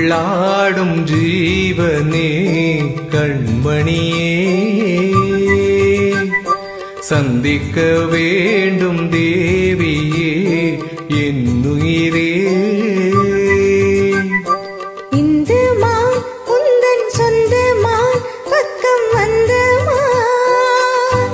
சிந்தைக்குள்ளாடும் ஜீவனே கண்மணியே சந்திக்க வேண்டும் தேவியே என்னுயிரே இந்த மான் உந்தன் சொந்த மான் பக்கம் வந்த மான்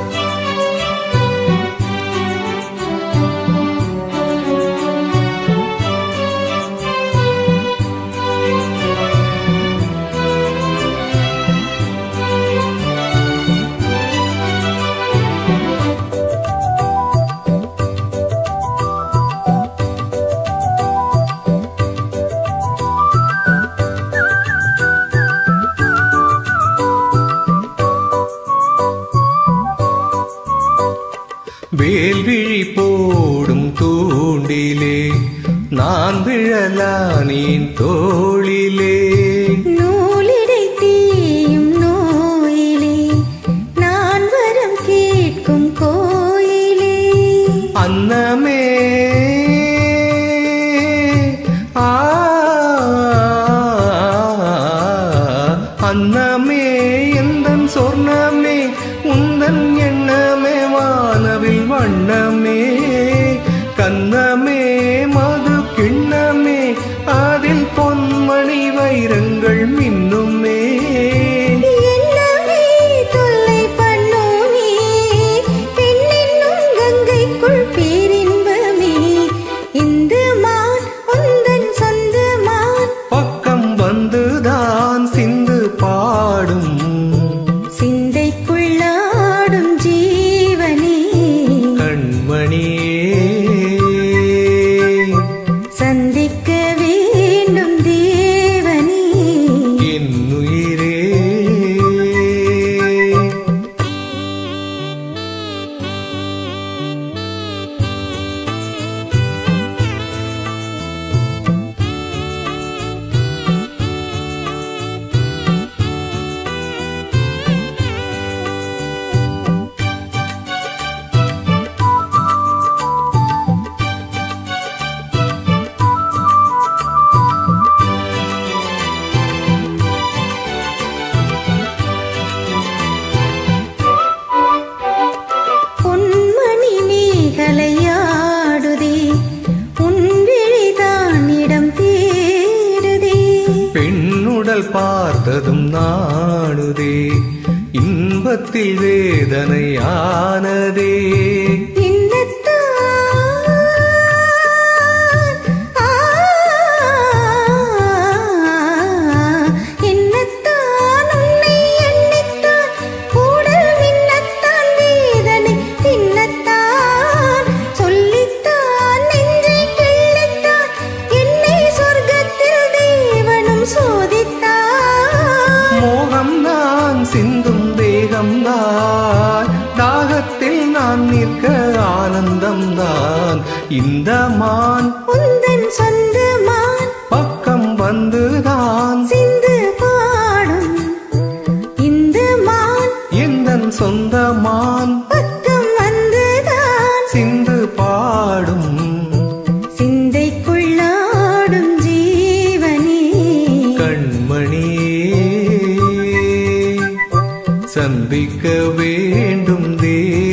வேல்விழி போடும் தூண்டிலே நான் விழலானேன் தோளிலே நூலிடை தீயும் நோயிலே நான் வரம் கேட்கும் கோயிலே அன்னமே ஆ அன்னமே எந்தன் சொர்ணமே உந்தன் எண்ணமே வானவில் வண்ணமே கண்ணமே மது கிண்ணமே அதில் பொன்மணி வைரங்கள் மின்னுமே என்னவே தொல்லை பண்ணுமே பெண்ணென்னும் கங்கைக்குள் பேரின்பமே இந்த மான் உந்தன் சொந்த மான் பக்கம் வந்துதான் சிந்து பாடும் சிந்தைக்குள்ளாடும் ஜீவனே கண்மணியே சந்திக்க வேண்டும் தேவனே என்னுயிரே பொன்மணி மேகலையாடுதே உன் விழிதான் இடம் தேடுதே பெண்ணுடல் பார்த்ததும் நாடுதே இன்பத்தில் வேதனையானதே என்னத்தான் ஆ, என்னத்தான் உன்னை எண்ணித்தான் கூடல் மின்னத்தான் வேதனை தின்னத்தான் சொல்லித்தான் நெஞ்சை கிள்ளித்தான் என்னை சொர்க்கத்தில் தேவனும் சோதித்தான் மோகம் நான் சிந்தும் தேகம்தான் தாகத்தில் நான் நிற்க ஆனந்தம்தான் இந்த மான் உந்தன் சொந்த மான் பக்கம் வந்துதான் சிந்து பாடும் இந்த மான் எந்தன் சொந்த மான் பக்கம் வந்துதான் சிந்து பாடும் சிந்தைக்குள்ளாடும் ஜீவனே கண்மணியே சந்திக்க வேண்டும் தேவி